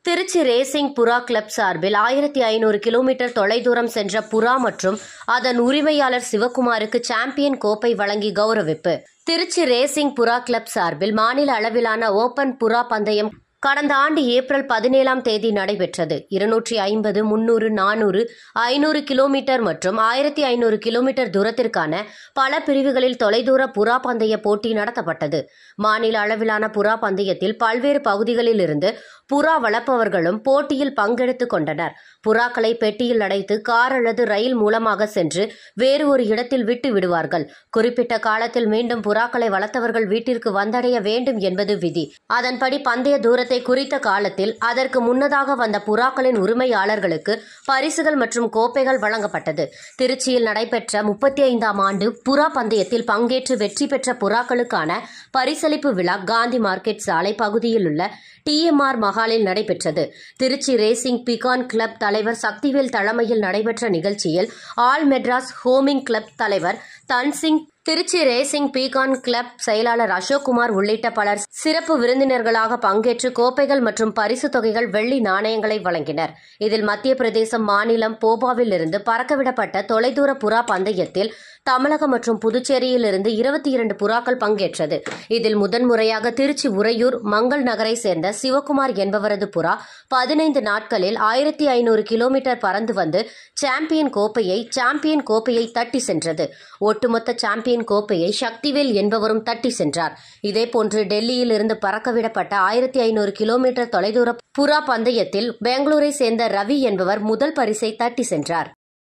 Trichy racing புறா club சார்பில் ஆயிரத்தி ஐநூறு கிலோமீட்டர் தொலைதூரம் சென்ற புறா மற்றும் அதன் உரிமையாளர் சிவக்குமாருக்கு சாம்பியன் கோப்பை வழங்கி கௌரவிப்பு திருச்சி ரேசிங் புறா கிளப் சார்பில் மாநில அளவிலான ஓபன் புறா பந்தயம் கடந்த ஆண்டு ஏப்ரல் பதினேழாம் தேதி நடைபெற்றது இருநூற்றி ஐம்பது முன்னூறு நானூறு ஐநூறு கிலோமீட்டர் மற்றும் ஆயிரத்தி ஐநூறு கிலோமீட்டர் தூரத்திற்கான பல பிரிவுகளில் தொலைதூர புறா பந்தய போட்டி நடத்தப்பட்டது மாநில அளவிலான புறா பந்தயத்தில் பல்வேறு பகுதிகளில் இருந்து புறா வளர்ப்பவர்களும் போட்டியில் பங்கெடுத்துக் கொண்டனர் புறாக்களை பெட்டியில் அடைத்து கார் அல்லது ரயில் மூலமாக சென்று வேறு ஒரு இடத்தில் விட்டு விடுவார்கள் குறிப்பிட்ட காலத்தில் மீண்டும் புறாக்களை வளர்த்தவர்கள் வீட்டிற்கு வந்தடைய வேண்டும் என்பது விதி அதன்படி பந்தய தூரத்தை குறித்த காலத்தில் அதற்கு முன்னதாக வந்த புறாக்களின் உரிமையாளர்களுக்கு பரிசுகள் மற்றும் கோப்பைகள் வழங்கப்பட்டது திருச்சியில் நடைபெற்ற முப்பத்தி ஐந்தாம் ஆண்டு புறா பந்தயத்தில் பங்கேற்று வெற்றி பெற்ற புறாக்களுக்கான பரிசளிப்பு விழா காந்தி மார்க்கெட் சாலை பகுதியில் உள்ள டிஎம்ஆர் மஹாலில் நடைபெற்றது திருச்சி ரேசிங் பிகான் கிளப் தலைவர் சக்திவேல் தலைமையில் நடைபெற்ற நிகழ்ச்சியில் ஆல் மெட்ராஸ் ஹோமிங் கிளப் தலைவர் Dhansingh Trichy racing pigeon club செயலாளர் அசோக்குமார் உள்ளிட்ட பலர் சிறப்பு விருந்தினர்களாக பங்கேற்று கோப்பைகள் மற்றும் பரிசு தொகைகள் வெள்ளி நாணயங்களை வழங்கினர் இதில் மத்திய பிரதேசம் மாநிலம் போபாவில் இருந்து பறக்கவிடப்பட்ட தொலைதூர புறா பந்தயத்தில் தமிழகம் மற்றும் புதுச்சேரியில் இருந்து இருபத்தி இரண்டு புறாக்கள் பங்கேற்றது இதில் முதன்முறையாக திருச்சி உறையூர் மங்கள் நகரை சேர்ந்த சிவகுமார் என்பவரது புறா பதினைந்து நாட்களில் ஆயிரத்தி ஐநூறு கிலோமீட்டர் பறந்து வந்து சாம்பியன் கோப்பையை சாம்பியன் கோப்பையை தட்டி சென்றது ஒட்டுமொத்த சாம்பியன் கோப்பையை சக்திவேல் என்பவரும் தட்டி சென்றார் இதேபோன்று டெல்லியில் இருந்து பறக்கவிடப்பட்ட ஆயிரத்தி ஐநூறு கிலோமீட்டர் தொலைதூர புறா பந்தயத்தில் பெங்களூரை சேர்ந்த ரவி என்பவர் முதல் பரிசை தட்டி சென்றார்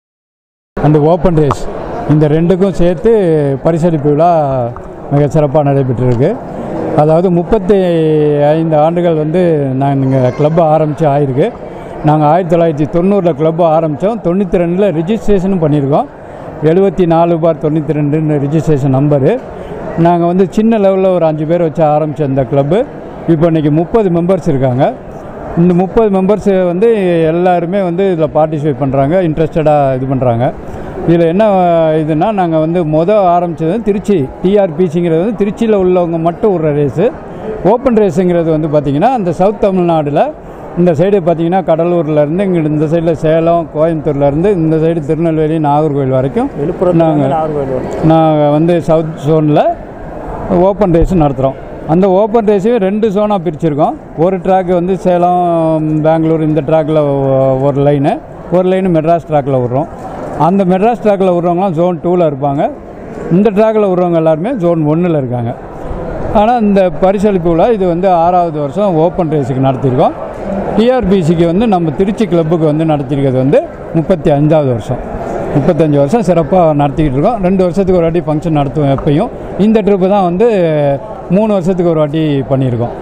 அந்த ஓப்பன் ரேஸ் இந்த ரெண்டுக்கும் சேர்த்து பரிசளிப்பு விழா மிக சிறப்பாக நடைபெற்றிருக்கு அதாவது முப்பத்தி ஐந்து ஆண்டுகள் வந்து நாங்கள் கிளப்பை ஆரம்பித்து ஆயிருக்கு நாங்கள் ஆயிரத்தி தொள்ளாயிரத்தி தொண்ணூறில் கிளப்பை ஆரம்பித்தோம் தொண்ணூற்றி ரெண்டில் ரிஜிஸ்ட்ரேஷனும் பண்ணியிருக்கோம் எழுபத்தி நாலு பார் தொண்ணூற்றி ரெண்டுன்னு ரிஜிஸ்ட்ரேஷன் நம்பரு நாங்கள் வந்து சின்ன லெவலில் ஒரு அஞ்சு பேர் வச்சு ஆரம்பித்த இந்த கிளப்பு இப்போ இன்றைக்கி முப்பது மெம்பர்ஸ் இருக்காங்க இந்த முப்பது மெம்பர்ஸ் வந்து எல்லாருமே வந்து இதில் பார்ட்டிசிபேட் பண்ணுறாங்க இன்ட்ரெஸ்டடாக இது பண்ணுறாங்க இதில் என்ன இதுனா நாங்கள் வந்து மொதல் ஆரம்பித்தது வந்து திருச்சி டிஆர்பிசிங்கிறது வந்து திருச்சியில் உள்ளவங்க மட்டும் விடுற ரேஸு ஓப்பன் ரேஸுங்கிறது வந்து பார்த்திங்கன்னா அந்த சவுத் தமிழ்நாடில் இந்த சைடு பார்த்தீங்கன்னா கடலூர்லேருந்து இங்கே இந்த சைடில் சேலம் கோயம்புத்தூர்லேருந்து இந்த சைடு திருநெல்வேலி நாகர்கோவில் வரைக்கும் விழுப்புரம் நாங்கள் நாகர்கோவில் வரும் நாங்கள் வந்து சவுத் ஜோனில் ஓப்பன் ரேஸ் நடத்துகிறோம் அந்த ஓப்பன் ரேஸையும் ரெண்டு ஜோனாக பிரிச்சிருக்கோம் ஒரு ட்ராக் வந்து சேலம் பெங்களூர் இந்த ட்ராக்கில் ஒரு லைனு ஒரு லைனு மெட்ராஸ் ட்ராக்கில் விட்றோம் அந்த மெட்ராஸ் ட்ராக்கில் விட்றவங்களாம் ஜோன் டூவில் இருப்பாங்க இந்த ட்ராக்கில் விட்றவங்க எல்லாருமே ஜோன் ஒன்றில் இருக்காங்க ஆனால் இந்த பரிசளிப்பு விழா இது வந்து ஆறாவது வருஷம் ஓப்பன் ரேஸுக்கு நடத்தியிருக்கோம் டிஆர்பிசிக்கு வந்து நம்ம திருச்சி கிளப்புக்கு வந்து நடத்தியிருக்கிறது வந்து முப்பத்தி அஞ்சாவது வருஷம் முப்பத்தஞ்சு வருஷம் சிறப்பாக நடத்திக்கிட்டு இருக்கோம் ரெண்டு வருஷத்துக்கு ஒரு வாட்டி ஃபங்க்ஷன் நடத்துவோம் எப்பயும் இந்த ட்ரிப்பு தான் வந்து மூணு வருஷத்துக்கு ஒரு வாட்டி பண்ணியிருக்கோம்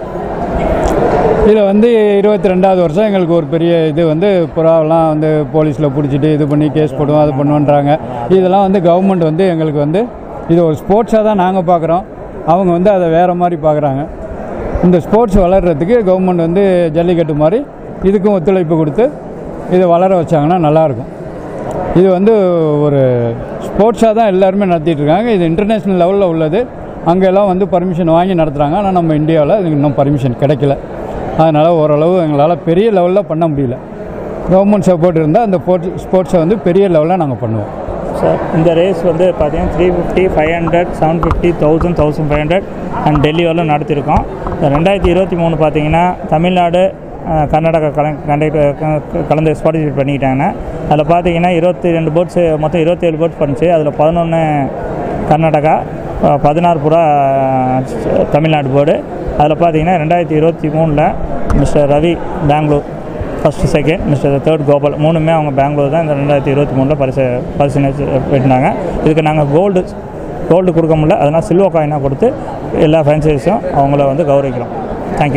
இதில் வந்து இருபத்தி ரெண்டாவது வருஷம் எங்களுக்கு ஒரு பெரிய இது வந்து புறாவெல்லாம் வந்து போலீஸில் பிடிச்சிட்டு இது பண்ணி கேஸ் போடுவோம் அது பண்ணுவோன்றாங்க இதெல்லாம் வந்து கவர்மெண்ட் வந்து எங்களுக்கு வந்து இது ஒரு ஸ்போர்ட்ஸாக தான் நாங்கள் பார்க்குறோம் அவங்க வந்து அதை வேறு மாதிரி பார்க்குறாங்க இந்த ஸ்போர்ட்ஸ் வளர்கிறதுக்கு கவர்மெண்ட் வந்து ஜல்லிக்கட்டு மாதிரி இதுக்கும் ஒத்துழைப்பு கொடுத்து இதை வளர வச்சாங்கன்னா நல்லாயிருக்கும் இது வந்து ஒரு ஸ்போர்ட்ஸாக தான் எல்லாருமே நடத்திட்டு இருக்காங்க இது இன்டர்நேஷ்னல் லெவலில் உள்ளது அங்கெல்லாம் வந்து பர்மிஷன் வாங்கி நடத்துகிறாங்க ஆனால் நம்ம இந்தியாவில் இதுக்கு இன்னும் பர்மிஷன் கிடைக்கல அதனால் ஓரளவு எங்களால் பெரிய லெவலில் பண்ண முடியல கவர்மெண்ட் சப்போர்ட் இருந்தால் அந்த ஸ்போர்ட்ஸ் ஸ்போர்ட்ஸை வந்து பெரிய லெவலில் நாங்கள் பண்ணுவோம் சார் இந்த ரேஸ் வந்து பார்த்தீங்கன்னா three fifty five hundred seven fifty thousand thousand five hundred and Delhi வரலும் நடத்தியிருக்கோம் இந்த ரெண்டாயிரத்தி இருபத்தி மூணு பார்த்தீங்கன்னா தமிழ்நாடு அஹ், கர்நாடகா கல கண்டக்ட் கலந்து பார்ட்டிசிபேட் பண்ணிக்கிட்டாங்க அதில் பார்த்தீங்கன்னா இருபத்தி ரெண்டு போட்ஸு மொத்தம் இருபத்தேழு போட்ஸ் பண்ணுச்சு அதில் பதினொன்று கர்நாடகா அஹ், பதினாறு புறா அஹ், தமிழ்நாடு போர்டு அதில் பார்த்தீங்கன்னா ரெண்டாயிரத்தி இருபத்தி மூணில் mister Ravi Bangalore first second mister third Gopal மூணுமே அவங்க பெங்களூர் தான் இந்த ரெண்டாயிரத்தி இருபத்தி மூணில் பரிசு பரிசு வெட்டினாங்க இதுக்கு நாங்கள் கோல்டு கோல்டு கொடுக்க முடியல அதனால் சில்வர் காயினாக கொடுத்து எல்லா ஃப்ரான்ச்சைஸும் அவங்கள வந்து கௌரவிக்கிறோம் தேங்க்யூ